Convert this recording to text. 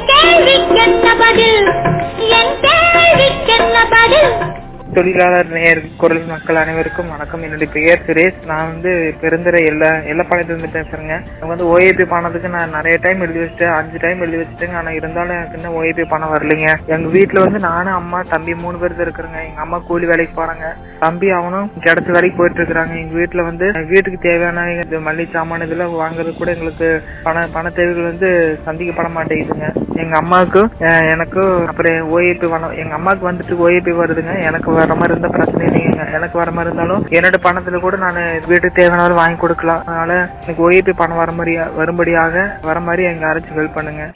கேள்விக்கென்ன பதில் என் கேள்விக்கென்ன பதில் தொழிலாளர் நேயர் குரல் மக்கள் அனைவருக்கும் வணக்கம் என்னுடைய பெயர் சுரேஷ் நான் வந்து பெருந்துறை எல்லா எல்லப்பாளையத்துலேருந்து பேசுறேங்க எனக்கு வந்து ஓஏபி பணத்துக்கு நான் நிறைய டைம் எழுதி வச்சுட்டேன் அஞ்சு டைம் எழுதி வச்சுட்டேங்க ஆனால் இருந்தாலும் எனக்கு இன்னும் ஓஏபி பணம் வரலைங்க எங்க வீட்டில் வந்து நானும் அம்மா தம்பி மூணு பேர் தான் இருக்கிறேங்க எங்க அம்மா கூலி வேலைக்கு போறாங்க தம்பி அவனும் கிடைச்ச வேலைக்கு போயிட்டு இருக்கிறாங்க எங்க வீட்டில் வந்து வீட்டுக்கு தேவையான இந்த மல்லிகை சாமான் இதெல்லாம் வாங்குறது கூட எங்களுக்கு பண பண தேவைகள் வந்து சந்திக்கப்பட மாட்டேங்குதுங்க எங்க அம்மாவுக்கும் அஹ், எனக்கும் அப்புறம் ஓஏபி பணம் எங்க அம்மாவுக்கு வந்துட்டு ஓஏபி வருதுங்க எனக்கு வர மாதிரி இருந்தா பிரச்சனை இல்லைங்க எனக்கு வர மாதிரி இருந்தாலும் என்னோட பணத்துல கூட நான் வீட்டுக்கு தேவையானது வாங்கி கொடுக்கலாம் அதனால எனக்கு ஓஏபி பணம் வர மாதிரி வரும்படியாக வர மாதிரி எங்க அரசு ஹெல்ப் பண்ணுங்க